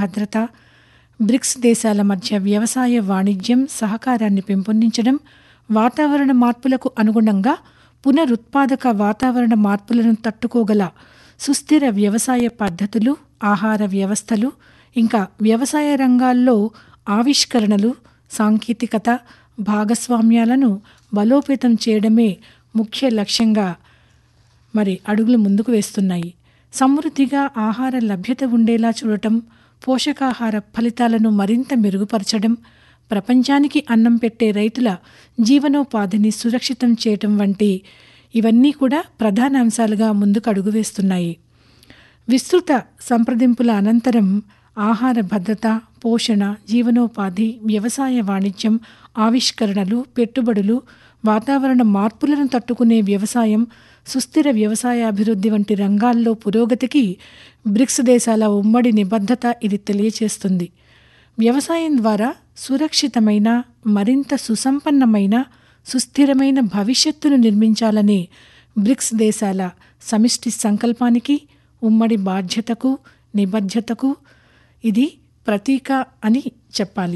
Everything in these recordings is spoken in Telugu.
భద్రత బ్రిక్స్ దేశాల మధ్య వ్యవసాయ వాణిజ్యం సహకారాన్ని పెంపొందించడం వాతావరణ మార్పులకు అనుగుణంగా పునరుత్పాదక వాతావరణ మార్పులను తట్టుకోగల సుస్థిర వ్యవసాయ పద్ధతులు ఆహార వ్యవస్థలు ఇంకా వ్యవసాయ రంగాల్లో ఆవిష్కరణలు సాంకేతికత భాగస్వామ్యాలను బలోపేతం చేయడమే ముఖ్య లక్ష్యంగా మరి అడుగులు ముందుకు వేస్తున్నాయి సమృద్ధిగా ఆహార లభ్యత ఉండేలా చూడటం పోషకాహార ఫలితాలను మరింత మెరుగుపరచడం ప్రపంచానికి అన్నం పెట్టే రైతుల జీవనోపాధిని సురక్షితం చేయటం వంటి ఇవన్నీ కూడా ప్రధాన అంశాలుగా ముందుకు అడుగు వేస్తున్నాయి విస్తృత సంప్రదింపుల అనంతరం ఆహార భద్రత పోషణ జీవనోపాధి వ్యవసాయ వాణిజ్యం ఆవిష్కరణలు పెట్టుబడులు వాతావరణ మార్పులను తట్టుకునే వ్యవసాయం సుస్థిర వ్యవసాయ అభివృద్ధి వంటి రంగాల్లో పురోగతికి బ్రిక్స్ దేశాల ఉమ్మడి నిబద్ధత ఇది తెలియచేస్తుంది వ్యవసాయం ద్వారా సురక్షితమైన మరింత సుసంపన్నమైన సుస్థిరమైన భవిష్యత్తును నిర్మించాలనే బ్రిక్స్ దేశాల సమిష్టి సంకల్పానికి ఉమ్మడి బాధ్యతకు నిబద్ధతకు ఇది ప్రతీక అని చెప్పాలి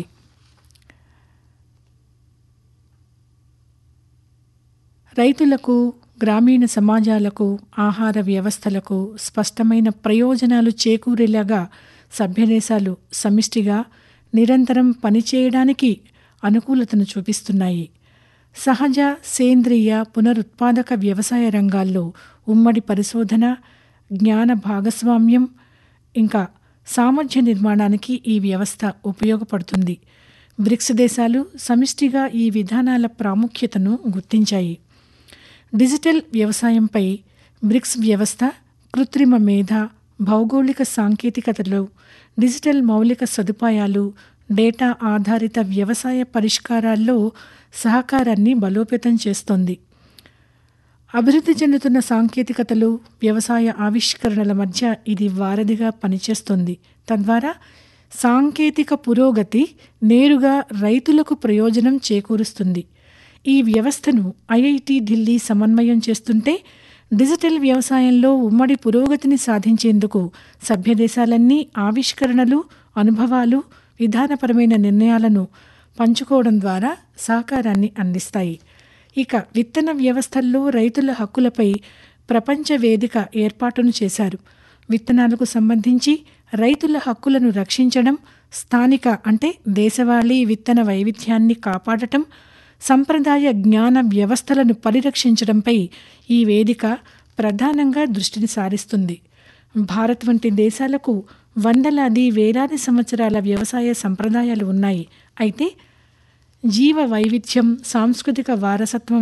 రైతులకు గ్రామీణ సమాజాలకు ఆహార వ్యవస్థలకు స్పష్టమైన ప్రయోజనాలు చేకూరేలాగా సభ్యదేశాలు సమిష్టిగా నిరంతరం పనిచేయడానికి అనుకూలతను చూపిస్తున్నాయి సహజ సేంద్రియ పునరుత్పాదక వ్యవసాయ రంగాల్లో ఉమ్మడి పరిశోధన జ్ఞాన భాగస్వామ్యం ఇంకా సామర్థ్య నిర్మాణానికి ఈ వ్యవస్థ ఉపయోగపడుతుంది బ్రిక్స్ దేశాలు సమిష్టిగా ఈ విధానాల ప్రాముఖ్యతను గుర్తించాయి డిజిటల్ వ్యవసాయంపై బ్రిక్స్ వ్యవస్థ కృత్రిమ మేధ భౌగోళిక సాంకేతికతలు డిజిటల్ మౌలిక సదుపాయాలు డేటా ఆధారిత వ్యవసాయ పరిష్కారాల్లో సహకారాన్ని బలోపేతం చేస్తోంది అభివృద్ధి చెందుతున్న సాంకేతికతలు వ్యవసాయ ఆవిష్కరణల మధ్య ఇది వారధిగా పనిచేస్తుంది తద్వారా సాంకేతిక పురోగతి నేరుగా రైతులకు ప్రయోజనం చేకూరుస్తుంది ఈ వ్యవస్థను ఐఐటి ఢిల్లీ సమన్వయం చేస్తుంటే డిజిటల్ వ్యవసాయంలో ఉమ్మడి పురోగతిని సాధించేందుకు సభ్యదేశాలన్నీ ఆవిష్కరణలు అనుభవాలు విధానపరమైన నిర్ణయాలను పంచుకోవడం ద్వారా సహకారాన్ని అందిస్తాయి ఇక విత్తన వ్యవస్థల్లో రైతుల హక్కులపై ప్రపంచ వేదిక ఏర్పాటును చేశారు విత్తనాలకు సంబంధించి రైతుల హక్కులను రక్షించడం స్థానిక అంటే దేశవాళీ విత్తన వైవిధ్యాన్ని కాపాడటం సంప్రదాయ జ్ఞాన వ్యవస్థలను పరిరక్షించడంపై ఈ వేదిక ప్రధానంగా దృష్టిని సారిస్తుంది భారత్ వంటి దేశాలకు వందలాది వేలాది సంవత్సరాల వ్యవసాయ సంప్రదాయాలు ఉన్నాయి అయితే జీవ వైవిధ్యం సాంస్కృతిక వారసత్వం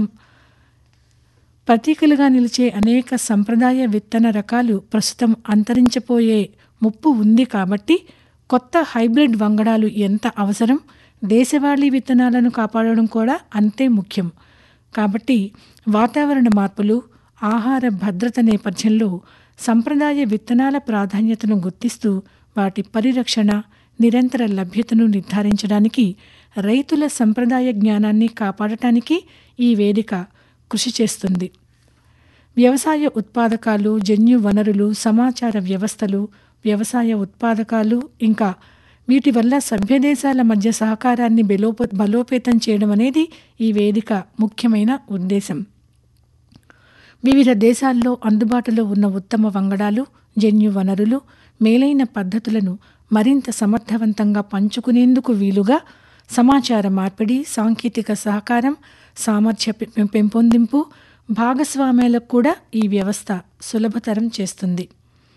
ప్రతీకలుగా నిలిచే అనేక సంప్రదాయ విత్తన రకాలు ప్రస్తుతం అంతరించిపోయే ముప్పు ఉంది కాబట్టి కొత్త హైబ్రిడ్ వంగడాలు ఎంత అవసరం దేశవాళీ విత్తనాలను కాపాడడం కూడా అంతే ముఖ్యం కాబట్టి వాతావరణ మార్పులు ఆహార భద్రత నేపథ్యంలో సంప్రదాయ విత్తనాల ప్రాధాన్యతను గుర్తిస్తూ వాటి పరిరక్షణ నిరంతర లభ్యతను నిర్ధారించడానికి రైతుల సంప్రదాయ జ్ఞానాన్ని కాపాడటానికి ఈ వేదిక కృషి చేస్తుంది వ్యవసాయ ఉత్పాదకాలు జన్యు వనరులు సమాచార వ్యవస్థలు వ్యవసాయ ఉత్పాదకాలు ఇంకా వీటి వల్ల సభ్యదేశాల మధ్య సహకారాన్ని బలోప బలోపేతం చేయడం అనేది ఈ వేదిక ముఖ్యమైన ఉద్దేశం వివిధ దేశాల్లో అందుబాటులో ఉన్న ఉత్తమ వంగడాలు జన్యు వనరులు మేలైన పద్ధతులను మరింత సమర్థవంతంగా పంచుకునేందుకు వీలుగా సమాచార మార్పిడి సాంకేతిక సహకారం సామర్థ్య పె- పెంపొందింపు భాగస్వామ్యాలకు కూడా ఈ వ్యవస్థ సులభతరం చేస్తుంది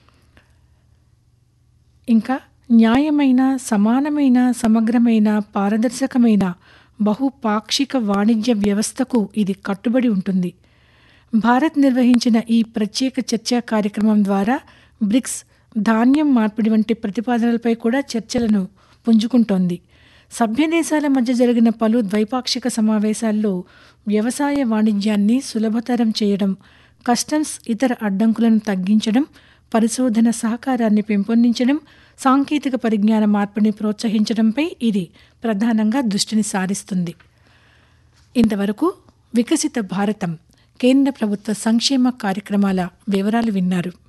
ఇంకా న్యాయమైన సమానమైన సమగ్రమైన పారదర్శకమైన బహుపాక్షిక వాణిజ్య వ్యవస్థకు ఇది కట్టుబడి ఉంటుంది భారత్ నిర్వహించిన ఈ ప్రత్యేక చర్చా కార్యక్రమం ద్వారా బ్రిక్స్ ధాన్యం మార్పిడి వంటి ప్రతిపాదనలపై కూడా చర్చలను పుంజుకుంటోంది సభ్య దేశాల మధ్య జరిగిన పలు ద్వైపాక్షిక సమావేశాల్లో వ్యవసాయ వాణిజ్యాన్ని సులభతరం చేయడం కస్టమ్స్ ఇతర అడ్డంకులను తగ్గించడం పరిశోధన సహకారాన్ని పెంపొందించడం సాంకేతిక పరిజ్ఞాన మార్పుని ప్రోత్సహించడంపై ఇది ప్రధానంగా దృష్టిని సారిస్తుంది ఇంతవరకు వికసిత భారతం కేంద్ర ప్రభుత్వ సంక్షేమ కార్యక్రమాల వివరాలు విన్నారు